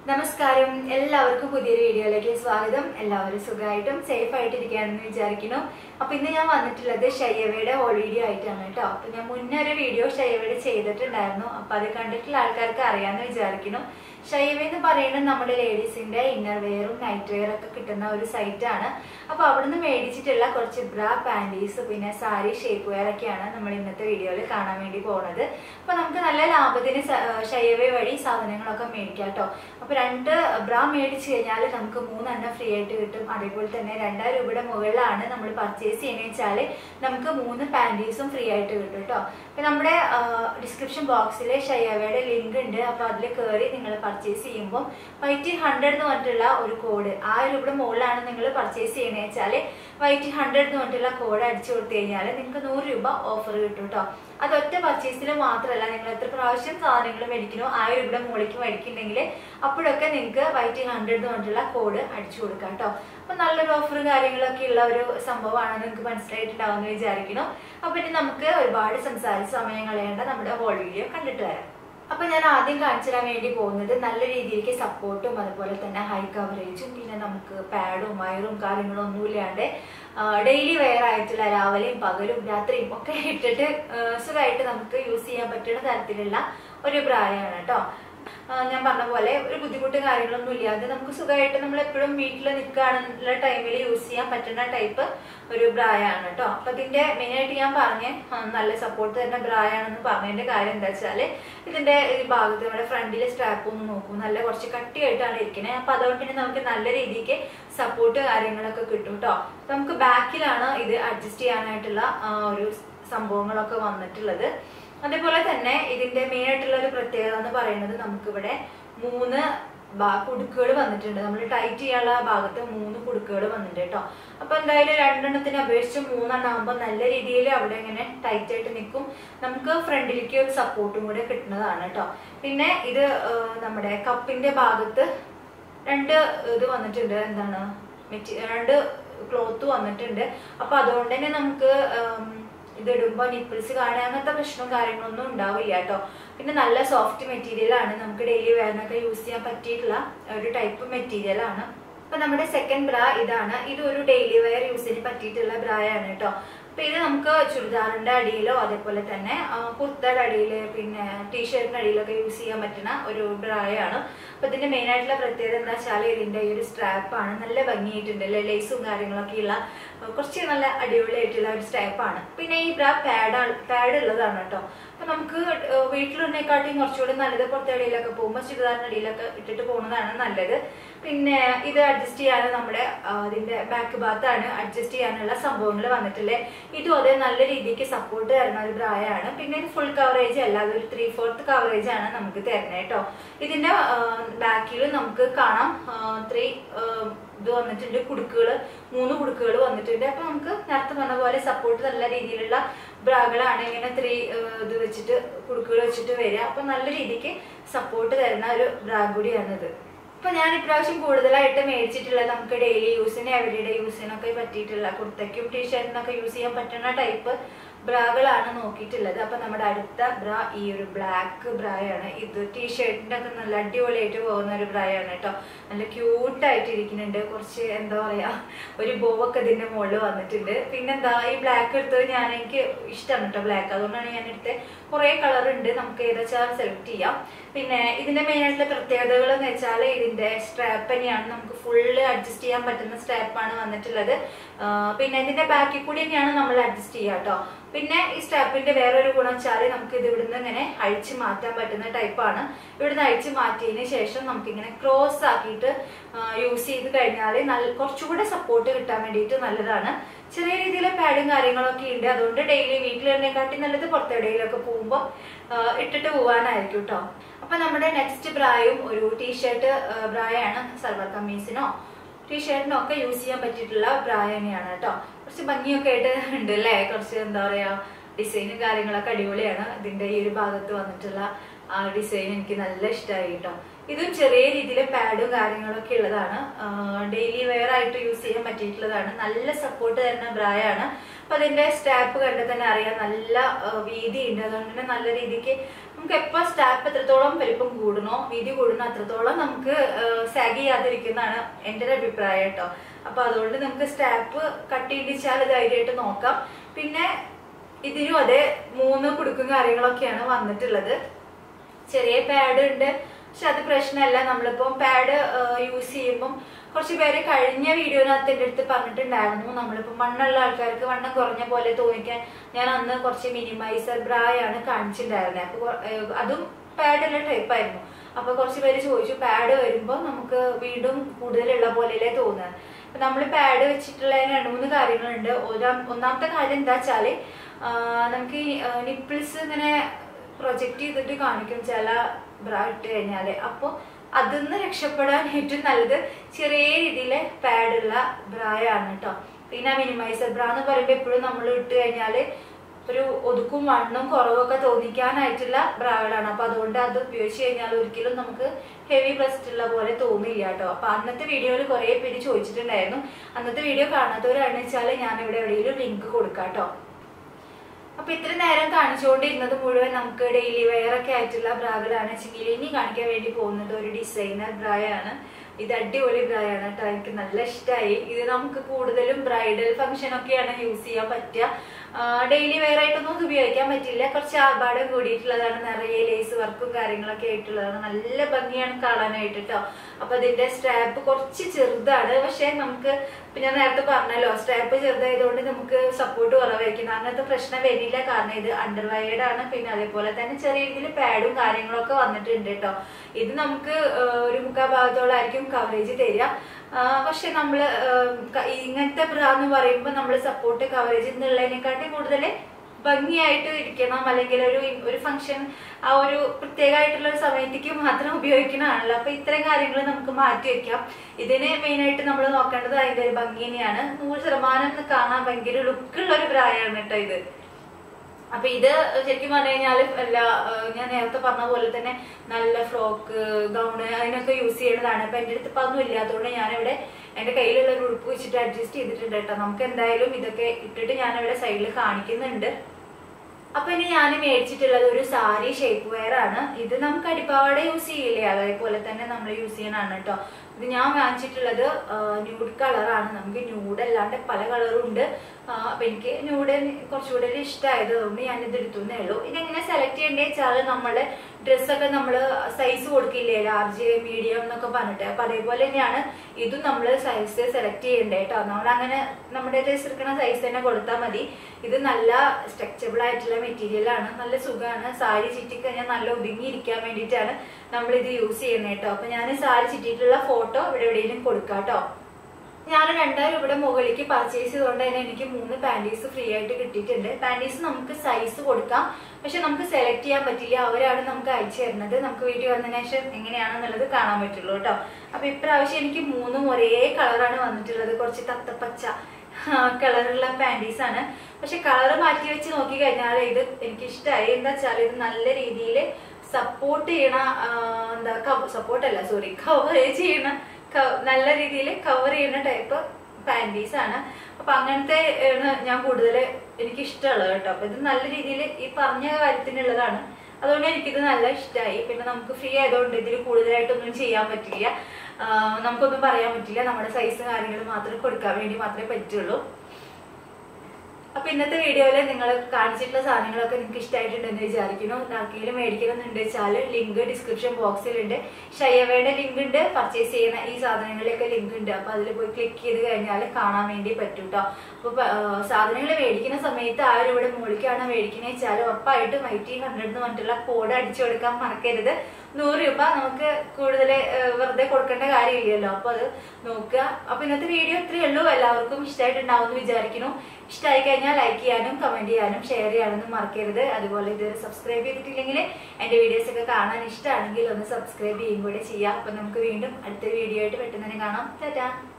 നമസ്കാരം എല്ലാവർക്കും പുതിയൊരു വീഡിയോയിലേക്ക് സ്വാഗതം എല്ലാവരും സുഖമായിട്ടും സേഫ് ആയിട്ടിരിക്കുകയാണെന്ന് വിചാരിക്കുന്നു അപ്പൊ ഇന്ന് ഞാൻ വന്നിട്ടുള്ളത് ഷയ്യവയുടെ ഓൾ വീഡിയോ ആയിട്ടാണ് കേട്ടോ അപ്പൊ ഞാൻ മുന്നേ ഒരു വീഡിയോ ഷയ്യവയുടെ ചെയ്തിട്ടുണ്ടായിരുന്നു അപ്പൊ അത് കണ്ടിട്ടുള്ള ആൾക്കാർക്ക് അറിയാമെന്ന് വിചാരിക്കുന്നു ഷൈവ എന്ന് പറയുന്നത് നമ്മുടെ ലേഡീസിന്റെ ഇന്നർ വെയറും നൈറ്റ് വെയർ ഒക്കെ കിട്ടുന്ന ഒരു സൈറ്റ് ആണ് അപ്പൊ അവിടുന്ന് മേടിച്ചിട്ടുള്ള കുറച്ച് ബ്രാ പാൻറ്റീസ് പിന്നെ സാരി ഷേപ്പ് വെയർ ഒക്കെയാണ് നമ്മൾ ഇന്നത്തെ വീഡിയോയിൽ കാണാൻ വേണ്ടി പോകുന്നത് അപ്പൊ നമുക്ക് നല്ല ലാഭത്തിന് ഷൈവ വഴി സാധനങ്ങളൊക്കെ മേടിക്കാം കേട്ടോ അപ്പൊ രണ്ട് ബ്രാ മേടിച്ചു കഴിഞ്ഞാൽ നമുക്ക് മൂന്നെണ്ണം ഫ്രീ ആയിട്ട് കിട്ടും അതേപോലെ തന്നെ രണ്ടായിരം രൂപയുടെ മുകളിലാണ് നമ്മൾ പർച്ചേസ് ചെയ്യുന്നത് വെച്ചാൽ നമുക്ക് മൂന്ന് പാൻറ്റീസും ഫ്രീ ആയിട്ട് കിട്ടും കേട്ടോ അപ്പൊ നമ്മുടെ ഡിസ്ക്രിപ്ഷൻ ബോക്സിൽ ഷയ്യാവയുടെ ലിങ്ക് ഉണ്ട് അപ്പൊ അതിൽ കയറി നിങ്ങൾ പർച്ചേസ് ചെയ്യുമ്പോൾ വൈറ്റ് ഹൺഡ്രഡ് എന്ന് പറഞ്ഞിട്ടുള്ള ഒരു കോഡ് ആയിരം രൂപയുടെ മുകളിലാണ് നിങ്ങൾ പർച്ചേസ് ചെയ്യണേ വെച്ചാൽ വൈറ്റ് ഹൺഡ്രഡ് എന്ന് പറഞ്ഞിട്ടുള്ള കോഡ് അടിച്ചു കൊടുത്തു കഴിഞ്ഞാൽ നിങ്ങൾക്ക് നൂറ് രൂപ ഓഫർ കിട്ടും കേട്ടോ അത് ഒറ്റ പർച്ചേസിൽ മാത്രമല്ല നിങ്ങൾ എത്ര പ്രാവശ്യം സാധനങ്ങൾ മേടിക്കണോ ആയിരം രൂപയുടെ മുകളിലേക്ക് മേടിക്കുന്നുണ്ടെങ്കിൽ അപ്പോഴൊക്കെ നിങ്ങൾക്ക് വൈറ്റ് ഹൺഡ്രഡ് എന്ന് പറഞ്ഞിട്ടുള്ള കോഡ് അടിച്ചു കൊടുക്കാം കേട്ടോ അപ്പൊ നല്ലൊരു ഓഫർ കാര്യങ്ങളൊക്കെ ഉള്ള ഒരു സംഭവമാണ് നിങ്ങൾക്ക് മനസ്സിലായിട്ടുണ്ടാവും എന്ന് വിചാരിക്കുന്നു അപ്പൊ ഇനി നമുക്ക് ഒരുപാട് സംസാരിച്ച് സമയം കളയേണ്ട നമ്മുടെ ഹോൾ വീഡിയോ കണ്ടിട്ട് വരാം അപ്പൊ ഞാൻ ആദ്യം കാണിച്ചു തരാൻ വേണ്ടി പോകുന്നത് നല്ല രീതിയിലേക്ക് സപ്പോർട്ടും അതുപോലെ തന്നെ ഹൈ കവറേജും പിന്നെ നമുക്ക് പാഡും വയറും കാര്യങ്ങളും ഒന്നും ഇല്ലാണ്ട് ഡെയിലി വെയർ ആയിട്ടുള്ള രാവിലെയും പകലും രാത്രിയും ഒക്കെ ഇട്ടിട്ട് സുഖമായിട്ട് നമുക്ക് യൂസ് ചെയ്യാൻ പറ്റുന്ന തരത്തിലുള്ള ഒരു പ്രായമാണ് കേട്ടോ ഞാൻ പറഞ്ഞ പോലെ ഒരു ബുദ്ധിമുട്ടും കാര്യങ്ങളൊന്നും ഇല്ലാതെ നമുക്ക് സുഖമായിട്ട് നമ്മൾ എപ്പോഴും വീട്ടിൽ നിൽക്കുകയാണെന്നുള്ള ടൈമിൽ യൂസ് ചെയ്യാൻ പറ്റുന്ന ടൈപ്പ് ഒരു ബ്രായാണ് കേട്ടോ അപ്പൊ ഇതിന്റെ മെയിൻ ആയിട്ട് ഞാൻ പറഞ്ഞ നല്ല സപ്പോർട്ട് തരുന്ന ബ്രായാണെന്ന് പറഞ്ഞതിന്റെ കാര്യം എന്താ വെച്ചാല് ഇതിന്റെ ഈ ഭാഗത്ത് നമ്മുടെ ഫ്രണ്ടിലെ സ്ട്രാപ്പ് ഒന്ന് നോക്കും നല്ല കുറച്ച് കട്ടിയായിട്ടാണ് ഇരിക്കുന്നത് അപ്പൊ അതുകൊണ്ട് തന്നെ നമുക്ക് നല്ല രീതിക്ക് സപ്പോർട്ട് കാര്യങ്ങളൊക്കെ കിട്ടും കേട്ടോ നമുക്ക് ബാക്കിലാണ് ഇത് അഡ്ജസ്റ്റ് ചെയ്യാനായിട്ടുള്ള ഒരു സംഭവങ്ങളൊക്കെ വന്നിട്ടുള്ളത് അതേപോലെ തന്നെ ഇതിന്റെ മെയിൻ ആയിട്ടുള്ള ഒരു പ്രത്യേകത എന്ന് പറയുന്നത് നമുക്കിവിടെ മൂന്ന് കുടുക്കുകൾ വന്നിട്ടുണ്ട് നമ്മൾ ടൈറ്റ് ചെയ്യാനുള്ള ഭാഗത്ത് മൂന്ന് കുടുക്കുകൾ വന്നിട്ടുണ്ട് കേട്ടോ അപ്പൊ എന്തായാലും രണ്ടെണ്ണത്തിന് അപേക്ഷിച്ച് മൂന്നെണ്ണം ആകുമ്പോൾ നല്ല രീതിയിൽ അവിടെ ഇങ്ങനെ ടൈറ്റ് ആയിട്ട് നിൽക്കും നമുക്ക് ഫ്രണ്ടിലേക്ക് ഒരു സപ്പോർട്ടും കൂടെ കിട്ടുന്നതാണ് കേട്ടോ പിന്നെ ഇത് നമ്മുടെ കപ്പിന്റെ ഭാഗത്ത് രണ്ട് ഇത് വന്നിട്ടുണ്ട് എന്താണ് രണ്ട് ക്ലോത്ത് വന്നിട്ടുണ്ട് അപ്പൊ അതുകൊണ്ട് തന്നെ നമുക്ക് ഇതിടുമ്പോൾ നിപ്പിൾസ് കാണുക അങ്ങനത്തെ പ്രശ്നവും കാര്യങ്ങളൊന്നും ഉണ്ടാവില്ല കേട്ടോ പിന്നെ നല്ല സോഫ്റ്റ് മെറ്റീരിയൽ ആണ് നമുക്ക് ഡെയിലി വെയറിനൊക്കെ യൂസ് ചെയ്യാൻ പറ്റിയിട്ടുള്ള ഒരു ടൈപ്പ് മെറ്റീരിയൽ ആണ് അപ്പൊ നമ്മുടെ സെക്കൻഡ് ബ്രാ ഇതാണ് ഇത് ഒരു ഡെയിലി വെയർ യൂസിന് പറ്റിയിട്ടുള്ള ബ്രായാണ് കേട്ടോ അപ്പൊ ഇത് നമുക്ക് ചുരിദാറിന്റെ അടിയിലോ അതേപോലെ തന്നെ കുർത്തയുടെ അടിയിൽ പിന്നെ ടീഷർട്ടിന്റെ അടിയിലൊക്കെ യൂസ് ചെയ്യാൻ പറ്റുന്ന ഒരു ബ്രായാണ് അപ്പൊ ഇതിന്റെ മെയിൻ ആയിട്ടുള്ള പ്രത്യേകത എന്താ വെച്ചാൽ ഇതിന്റെ ഈ ഒരു സ്ട്രാപ്പ് ആണ് നല്ല ഭംഗിയായിട്ടുണ്ട് അല്ലെ ലേസും കാര്യങ്ങളൊക്കെ ഉള്ള കുറച്ച് നല്ല അടിപൊളിയായിട്ടുള്ള ഒരു സ്ട്രാപ്പാണ് പിന്നെ ഈ ബ്രാ പാഡ് പാഡ് ഉള്ളതാണ് കേട്ടോ അപ്പൊ നമുക്ക് വീട്ടിലുള്ളതിനെക്കാട്ടിയും കുറച്ചുകൂടി നല്ലത് പുറത്തെടിയിലൊക്കെ പോകുമ്പോൾ ചുരിദാറിന്റെ അടിയിലൊക്കെ ഇട്ടിട്ട് പോകുന്നതാണ് നല്ലത് പിന്നെ ഇത് അഡ്ജസ്റ്റ് ചെയ്യാൻ നമ്മുടെ അതിന്റെ ബാക്ക് ഭാഗത്താണ് അഡ്ജസ്റ്റ് ചെയ്യാനുള്ള സംഭവങ്ങൾ വന്നിട്ടില്ലേ ഇതും അതേ നല്ല രീതിക്ക് സപ്പോർട്ട് തരുന്ന ഒരു ബ്രായാണ് പിന്നെ ഇത് ഫുൾ കവറേജ് അല്ല അതൊരു ത്രീ ഫോർത്ത് കവറേജ് ആണ് നമുക്ക് തരുന്നത് കേട്ടോ ഇതിന്റെ ബാക്കിൽ നമുക്ക് കാണാം ത്രീ ഇത് വന്നിട്ടുണ്ട് കുടുക്കുകൾ മൂന്ന് കുടുക്കുകൾ വന്നിട്ടുണ്ട് അപ്പൊ നമുക്ക് നേരത്തെ പറഞ്ഞ പോലെ സപ്പോർട്ട് നല്ല രീതിയിലുള്ള ബ്രാകളാണ് ഇങ്ങനെ ത്രീ ഇത് വെച്ചിട്ട് കുടുക്കുകൾ വെച്ചിട്ട് വരിക അപ്പൊ നല്ല രീതിക്ക് സപ്പോർട്ട് തരുന്ന ഒരു ബ്രാ കൂടിയാണിത് ഇപ്പൊ ഞാൻ ഇപ്രാവശ്യം കൂടുതലായിട്ട് മേടിച്ചിട്ടുള്ളത് നമുക്ക് ഡെയിലി യൂസിന് എവരിഡേ യൂസിനൊക്കെ പറ്റിയിട്ടുള്ള കുർത്തയ്ക്കും ടീഷർട്ടിനൊക്കെ യൂസ് ചെയ്യാൻ പറ്റുന്ന ടൈപ്പ് ബ്രാകളാണ് നോക്കിയിട്ടുള്ളത് അപ്പൊ നമ്മുടെ അടുത്ത ബ്രാ ഈ ഒരു ബ്ലാക്ക് ബ്രായാണ് ഇത് ടീഷർട്ടിന്റെ ഒക്കെ നല്ല അടിപൊളിയായിട്ട് പോകുന്ന ഒരു ബ്രായാണ് കേട്ടോ നല്ല ക്യൂട്ടായിട്ട് ഇരിക്കുന്നുണ്ട് കുറച്ച് എന്താ പറയാ ഒരു ബോവൊക്കെ ഇതിന്റെ മുകളിൽ വന്നിട്ടുണ്ട് പിന്നെന്താ ഈ ബ്ലാക്ക് എടുത്തത് ഞാൻ എനിക്ക് ഇഷ്ടമാണ് കേട്ടോ ബ്ലാക്ക് അതുകൊണ്ടാണ് ഞാൻ എടുത്തത് കുറെ കളർ ഉണ്ട് നമുക്ക് ഏതാച്ചാൽ സെലക്ട് ചെയ്യാം പിന്നെ ഇതിന്റെ മെയിൻ ആയിട്ടുള്ള പ്രത്യേകതകൾ എന്ന് വെച്ചാൽ ഇതിന്റെ സ്ട്രാപ്പ് തന്നെയാണ് നമുക്ക് ഫുള്ള് അഡ്ജസ്റ്റ് ചെയ്യാൻ പറ്റുന്ന സ്ട്രാപ്പാണ് വന്നിട്ടുള്ളത് പിന്നെ ഇതിന്റെ ബാക്കിൽ കൂടി തന്നെയാണ് നമ്മൾ അഡ്ജസ്റ്റ് ചെയ്യുക കേട്ടോ പിന്നെ ഈ സ്ട്രാപ്പിന്റെ വേറൊരു ഗുണം വെച്ചാൽ നമുക്ക് ഇത് ഇവിടുന്ന് ഇങ്ങനെ അഴിച്ചു മാറ്റാൻ പറ്റുന്ന ടൈപ്പാണ് ഇവിടുന്ന് അഴിച്ചു മാറ്റിയതിന് ശേഷം നമുക്ക് ഇങ്ങനെ ക്രോസ് ആക്കിയിട്ട് യൂസ് ചെയ്ത് കഴിഞ്ഞാൽ നല്ല കുറച്ചുകൂടെ സപ്പോർട്ട് കിട്ടാൻ വേണ്ടിയിട്ട് നല്ലതാണ് ചെറിയ രീതിയിലെ പാഡും കാര്യങ്ങളൊക്കെ ഉണ്ട് അതുകൊണ്ട് ഡെയിലി വീട്ടിൽ തന്നെക്കാട്ടി നല്ലത് പുറത്തെവിടെയിലൊക്കെ പോകുമ്പോൾ ഇട്ടിട്ട് പോകാനായിരിക്കും കേട്ടോ അപ്പൊ നമ്മുടെ നെക്സ്റ്റ് ബ്രായും ഒരു ടീഷർട്ട് ബ്രായാണ് സൽവാർ കമ്മീസിനോ ടീഷർട്ടിനോ ഒക്കെ യൂസ് ചെയ്യാൻ പറ്റിയിട്ടുള്ള ബ്രായ തന്നെയാണ് കേട്ടോ കുറച്ച് ഭംഗിയൊക്കെ ആയിട്ട് ഉണ്ട് അല്ലേ കുറച്ച് എന്താ പറയാ ഡിസൈനും കാര്യങ്ങളൊക്കെ അടിപൊളിയാണ് ഇതിന്റെ ഈ ഒരു ഭാഗത്ത് വന്നിട്ടുള്ള ആ ഡിസൈൻ എനിക്ക് നല്ല ഇഷ്ടമായി കേട്ടോ ഇതും ചെറിയ രീതിയിൽ പാഡും കാര്യങ്ങളൊക്കെ ഉള്ളതാണ് ഡെയിലി വെയർ ആയിട്ട് യൂസ് ചെയ്യാൻ പറ്റിയിട്ടുള്ളതാണ് നല്ല സപ്പോർട്ട് തരുന്ന ബ്രായാണ് അപ്പൊ അതിന്റെ സ്റ്റാപ്പ് കണ്ടാൽ തന്നെ അറിയാം നല്ല വീതി ഉണ്ട് അതുകൊണ്ട് തന്നെ നല്ല രീതിക്ക് നമുക്ക് എപ്പോൾ സ്റ്റാപ്പ് എത്രത്തോളം വലിപ്പം കൂടണോ വീതി കൂടണോ അത്രത്തോളം നമുക്ക് സാഗ് ചെയ്യാതിരിക്കുന്നതാണ് എൻ്റെ ഒരു അഭിപ്രായം കേട്ടോ അപ്പൊ അതുകൊണ്ട് നമുക്ക് സ്റ്റാപ്പ് കട്ട് ചെയ്യിച്ചാൽ ധൈര്യമായിട്ട് നോക്കാം പിന്നെ ഇതിനും അതെ മൂന്ന് കുടുക്കും കാര്യങ്ങളൊക്കെയാണ് വന്നിട്ടുള്ളത് ചെറിയ പാഡ് ഉണ്ട് പക്ഷെ അത് പ്രശ്നമല്ല നമ്മളിപ്പം പാഡ് യൂസ് ചെയ്യുമ്പം കുറച്ച് പേര് കഴിഞ്ഞ വീഡിയോനകത്ത് എൻ്റെ അടുത്ത് പറഞ്ഞിട്ടുണ്ടായിരുന്നു നമ്മളിപ്പോൾ മണ്ണുള്ള ആൾക്കാർക്ക് വണ്ണം കുറഞ്ഞ പോലെ തോന്നിക്കാൻ ഞാൻ അന്ന് കുറച്ച് മിനിമൈസർ ബ്രായാണ് കാണിച്ചിട്ടുണ്ടായിരുന്നത് അപ്പോൾ അതും പാഡുള്ള ടൈപ്പ് ആയിരുന്നു അപ്പൊ കുറച്ച് പേര് ചോദിച്ചു പാഡ് വരുമ്പോൾ നമുക്ക് വീണ്ടും കൂടുതലുള്ള പോലെയല്ലേ തോന്നുന്നത് അപ്പൊ നമ്മൾ പാഡ് വെച്ചിട്ടുള്ളതിന് രണ്ട് മൂന്ന് കാര്യങ്ങളുണ്ട് ഒരാ- ഒന്നാമത്തെ കാര്യം എന്താ വെച്ചാല് ആ, നമുക്ക് ഈ നിപ്പിൾസ് ഇങ്ങനെ പ്രൊജക്ട് ചെയ്തിട്ട് കാണിക്കും ചില ബ്രാ ഇട്ട് കഴിഞ്ഞാല് അപ്പൊ അതിന്ന് രക്ഷപ്പെടാൻ ഏറ്റവും നല്ലത് ചെറിയ രീതിയിലെ പാഡുള്ള ബ്രായാണ് കേട്ടോ പിന്നെ മിനിമൈസർ ബ്രാ എന്ന് പറയുമ്പോൾ എപ്പോഴും നമ്മൾ ഇട്ട് കഴിഞ്ഞാല് ഒരു ഒതുക്കും വണ്ണും കുറവൊക്കെ തോന്നിക്കാനായിട്ടുള്ള ബ്രാകളാണ് അപ്പൊ അതുകൊണ്ട് അത് ഉപയോഗിച്ച് കഴിഞ്ഞാൽ ഒരിക്കലും നമുക്ക് ഹെവി ബ്രസ്റ്റ് ഉള്ള പോലെ തോന്നില്ല കേട്ടോ അപ്പൊ അന്നത്തെ വീഡിയോയിൽ കുറെ പേര് ചോദിച്ചിട്ടുണ്ടായിരുന്നു അന്നത്തെ വീഡിയോ കാണാത്തവരാണെന്ന് വെച്ചാൽ ഞാൻ ഇവിടെ എവിടെയെങ്കിലും ലിങ്ക് കൊടുക്കാം കേട്ടോ അപ്പൊ ഇത്ര നേരം കാണിച്ചുകൊണ്ടിരുന്നത് മുഴുവൻ നമുക്ക് ഡെയിലി വെയർ ഒക്കെ ആയിട്ടുള്ള ബ്രാകളാണ് വെച്ചെങ്കിൽ ഇനി കാണിക്കാൻ വേണ്ടി പോകുന്നത് ഒരു ഡിസൈനർ ബ്രായാണ് ഇത് അടിപൊളി ബ്രായാണ് കേട്ടോ എനിക്ക് നല്ല ഇഷ്ടമായി ഇത് നമുക്ക് കൂടുതലും ബ്രൈഡൽ ഫംഗ്ഷൻ ഒക്കെയാണ് യൂസ് ചെയ്യാൻ പറ്റുക ഡെയിലി വെയർ ആയിട്ടൊന്നും ഇത് ഉപയോഗിക്കാൻ പറ്റില്ല കുറച്ച് ആർഭാടം കൂടിയിട്ടുള്ളതാണ് നിറയെ ലേസ് വർക്കും കാര്യങ്ങളൊക്കെ ആയിട്ടുള്ളതാണ് നല്ല ഭംഗിയാണ് കാണാനായിട്ട് കേട്ടോ അപ്പൊ അതിന്റെ സ്ട്രാപ്പ് കുറച്ച് ചെറുതാണ് പക്ഷെ നമുക്ക് ഇപ്പൊ ഞാൻ നേരത്തെ പറഞ്ഞല്ലോ സ്ട്രാപ്പ് ചെറുതായതുകൊണ്ട് നമുക്ക് സപ്പോർട്ട് കുറവായിരിക്കും അങ്ങനത്തെ പ്രശ്നം വരില്ല കാരണം ഇത് അണ്ടർ വയേർഡ് ആണ് പിന്നെ അതേപോലെ തന്നെ ചെറിയ രീതിയിൽ പാഡും കാര്യങ്ങളൊക്കെ വന്നിട്ടുണ്ട് കേട്ടോ ഇത് നമുക്ക് ആ, ഒരു മുക്കാ ഭാഗത്തോളായിരിക്കും കവറേജ് തരിക ആ, പക്ഷെ നമ്മള് ആ, ക- ഇങ്ങനത്തെ ബ്രാ എന്ന് പറയുമ്പോൾ നമ്മൾ സപ്പോർട്ട് കവറേജ് എന്നുള്ളതിനെക്കാട്ടി കൂടുതൽ ഭംഗിയായിട്ട് ഇരിക്കണം അല്ലെങ്കിൽ ഒരു ഒരു ഫംഗ്ഷൻ ആ ഒരു പ്രത്യേകമായിട്ടുള്ള ഒരു സമയത്തേക്ക് മാത്രം ഉപയോഗിക്കണതാണല്ലോ അപ്പൊ ഇത്തരം കാര്യങ്ങൾ നമുക്ക് മാറ്റി വെക്കാം ഇതിന് മെയിൻ ആയിട്ട് നമ്മൾ നോക്കേണ്ടത് അതിന്റെ ഒരു ഭംഗി തന്നെയാണ് നൂറ് ശതമാനം കാണാൻ ഭയങ്കര ലുക്കുള്ള ഒരു പ്രായമാണ് കേട്ടോ ഇത് അപ്പൊ ഇത് ശരിക്കും പറഞ്ഞു കഴിഞ്ഞാൽ എല്ലാ ഏഹ് ഞാൻ നേരത്തെ പറഞ്ഞ പോലെ തന്നെ നല്ല ഫ്രോക്ക് ഗൗണ് അതിനൊക്കെ യൂസ് ചെയ്യുന്നതാണ് അപ്പൊ എന്റെ അടുത്ത് ഇപ്പൊ അതൊന്നും ഇല്ലാത്തതുകൊണ്ട് ഞാനിവിടെ എന്റെ കയ്യിലുള്ള ഒരു ഉടുപ്പ് വെച്ചിട്ട് അഡ്ജസ്റ്റ് ചെയ്തിട്ടുണ്ട് കേട്ടോ നമുക്ക് എന്തായാലും ഇതൊക്കെ ഇട്ടിട്ട് ഞാനിവിടെ സൈഡിൽ കാണിക്കുന്നുണ്ട് അപ്പൊ ഇനി ഞാൻ മേടിച്ചിട്ടുള്ളത് ഒരു സാരി ഷേപ്പ് വെയർ ആണ് ഇത് നമുക്ക് അടിപ്പാവാട യൂസ് ചെയ്യില്ലേ അതേപോലെ തന്നെ നമ്മൾ യൂസ് ചെയ്യണതാണ് കേട്ടോ ഇത് ഞാൻ വാങ്ങിച്ചിട്ടുള്ളത് ന്യൂഡ് കളറാണ് നമുക്ക് ന്യൂഡ് അല്ലാണ്ട് പല കളറും ഉണ്ട് ആ, അപ്പൊ എനിക്ക് ന്യൂഡ് കുറച്ചുകൂടെ ഇഷ്ടമായത് അതുകൊണ്ട് ഞാൻ ഇത് എടുത്തുന്നേ ഉള്ളൂ ഇതെങ്ങനെ സെലക്ട് ചെയ്യേണ്ടത് വെച്ചാൽ നമ്മള് ഡ്രസ്സൊക്കെ നമ്മൾ സൈസ് കൊടുക്കില്ലേ ലാർജ് മീഡിയം എന്നൊക്കെ പറഞ്ഞിട്ട് അപ്പൊ അതേപോലെ തന്നെയാണ് ഇതും നമ്മൾ സൈസ് സെലക്ട് ചെയ്യണ്ടേ കേട്ടോ നമ്മൾ അങ്ങനെ നമ്മുടെ ഡ്രസ് എടുക്കുന്ന സൈസ് തന്നെ കൊടുത്താൽ മതി ഇത് നല്ല സ്ട്രെച്ചബിൾ ആയിട്ടുള്ള മെറ്റീരിയൽ ആണ് നല്ല സുഖമാണ് സാരി ചുറ്റിക്കഴിഞ്ഞാൽ നല്ല ഒതുങ്ങിയിരിക്കാൻ വേണ്ടിയിട്ടാണ് നമ്മൾ ഇത് യൂസ് ചെയ്യുന്നത് കേട്ടോ അപ്പൊ ഞാൻ സാരി ചുറ്റിയിട്ടുള്ള ഫോട്ടോ ഇവിടെ എവിടെയെങ്കിലും കൊടുക്കാം കേട്ടോ ഞാൻ രണ്ടായിരം രൂപയുടെ മുകളിലേക്ക് പർച്ചേസ് ചെയ്തുകൊണ്ട് തന്നെ എനിക്ക് മൂന്ന് പാൻറ്റീസ് ഫ്രീ ആയിട്ട് കിട്ടിയിട്ടുണ്ട് പാൻറ്റീസ് നമുക്ക് സൈസ് കൊടുക്കാം പക്ഷെ നമുക്ക് സെലക്ട് ചെയ്യാൻ പറ്റില്ല അവരാണ് നമുക്ക് അയച്ചു തരുന്നത് നമുക്ക് വീഡിയോ വന്നതിന് ശേഷം എങ്ങനെയാണെന്നുള്ളത് കാണാൻ പറ്റുള്ളൂ കേട്ടോ അപ്പൊ ഇപ്രാവശ്യം എനിക്ക് മൂന്നും ഒരേ കളറാണ് വന്നിട്ടുള്ളത് കുറച്ച് തത്തപ്പച്ച കളറുള്ള പാൻറ്റീസ് ആണ് പക്ഷെ കളർ മാറ്റി വെച്ച് നോക്കി കഴിഞ്ഞാൽ ഇത് എനിക്ക് ഇഷ്ടമായി എന്താ വെച്ചാൽ ഇത് നല്ല രീതിയിൽ സപ്പോർട്ട് ചെയ്യണ ആ, എന്താ സപ്പോർട്ട് അല്ല സോറി കവറേജ് ചെയ്യണ ക- നല്ല രീതിയിൽ കവർ ചെയ്യുന്ന ടൈപ്പ് പാൻറ്റീസ് ആണ് അപ്പൊ അങ്ങനത്തെ ആണ് ഞാൻ കൂടുതൽ എനിക്ക് ഇഷ്ടമുള്ളത് കേട്ടോ അപ്പൊ ഇത് നല്ല രീതിയിൽ ഈ പറഞ്ഞ കാര്യത്തിനുള്ളതാണ് അതുകൊണ്ട് എനിക്കിത് നല്ല ഇഷ്ടമായി പിന്നെ നമുക്ക് ഫ്രീ ആയതുകൊണ്ട് ഇതിൽ കൂടുതലായിട്ടൊന്നും ചെയ്യാൻ പറ്റില്ല ആ, നമുക്കൊന്നും പറയാൻ പറ്റില്ല നമ്മുടെ സൈസ് കാര്യങ്ങൾ മാത്രം കൊടുക്കാൻ വേണ്ടി മാത്രമേ പറ്റുള്ളൂ അപ്പൊ ഇന്നത്തെ വീഡിയോയില് നിങ്ങൾ കാണിച്ചിട്ടുള്ള സാധനങ്ങളൊക്കെ നിങ്ങൾക്ക് ഇഷ്ടമായിട്ടുണ്ടെന്ന് വിചാരിക്കുന്നു ആർക്കെങ്കിലും മേടിക്കണമെന്നുണ്ട് വെച്ചാൽ ലിങ്ക് ഡിസ്ക്രിപ്ഷൻ ബോക്സിലുണ്ട് ഷയ്യവയുടെ ലിങ്ക് ഉണ്ട് പർച്ചേസ് ചെയ്യുന്ന ഈ സാധനങ്ങളിലൊക്കെ ലിങ്ക് ഉണ്ട് അപ്പൊ അതിൽ പോയി ക്ലിക്ക് ചെയ്ത് കഴിഞ്ഞാൽ കാണാൻ വേണ്ടി പറ്റും കേട്ടോ അപ്പൊ സാധനങ്ങൾ മേടിക്കുന്ന സമയത്ത് ആ രൂപയുടെ മുകളിലേക്കാണ് മേടിക്കുന്നത് വെച്ചാൽ ഉറപ്പായിട്ടും ഐ ഹൺഡ്രഡ് എന്ന് പറഞ്ഞിട്ടുള്ള കോഡ് അടിച്ചു കൊടുക്കാൻ മറക്കരുത് നൂറ് രൂപ നമുക്ക് കൂടുതൽ വെറുതെ കൊടുക്കേണ്ട കാര്യമില്ലല്ലോ അപ്പൊ അത് നോക്കുക അപ്പൊ ഇന്നത്തെ വീഡിയോ ഇത്രയേ ഉള്ളൂ എല്ലാവർക്കും ഇഷ്ടമായിട്ടുണ്ടാവും എന്ന് വിചാരിക്കുന്നു ഇഷ്ടമായി കഴിഞ്ഞാൽ ലൈക്ക് ചെയ്യാനും കമന്റ് ചെയ്യാനും ഷെയർ ചെയ്യാനൊന്നും മറക്കരുത് അതുപോലെ ഇത് സബ്സ്ക്രൈബ് ചെയ്തിട്ടില്ലെങ്കിൽ എന്റെ വീഡിയോസ് ഒക്കെ കാണാൻ ഇഷ്ടമാണെങ്കിൽ ഒന്ന് സബ്സ്ക്രൈബ് ചെയ്യും കൂടെ ചെയ്യാം അപ്പൊ നമുക്ക് വീണ്ടും അടുത്ത വീഡിയോ ആയിട്ട് പെട്ടെന്ന് തന്നെ കാണാം ടാറ്റാ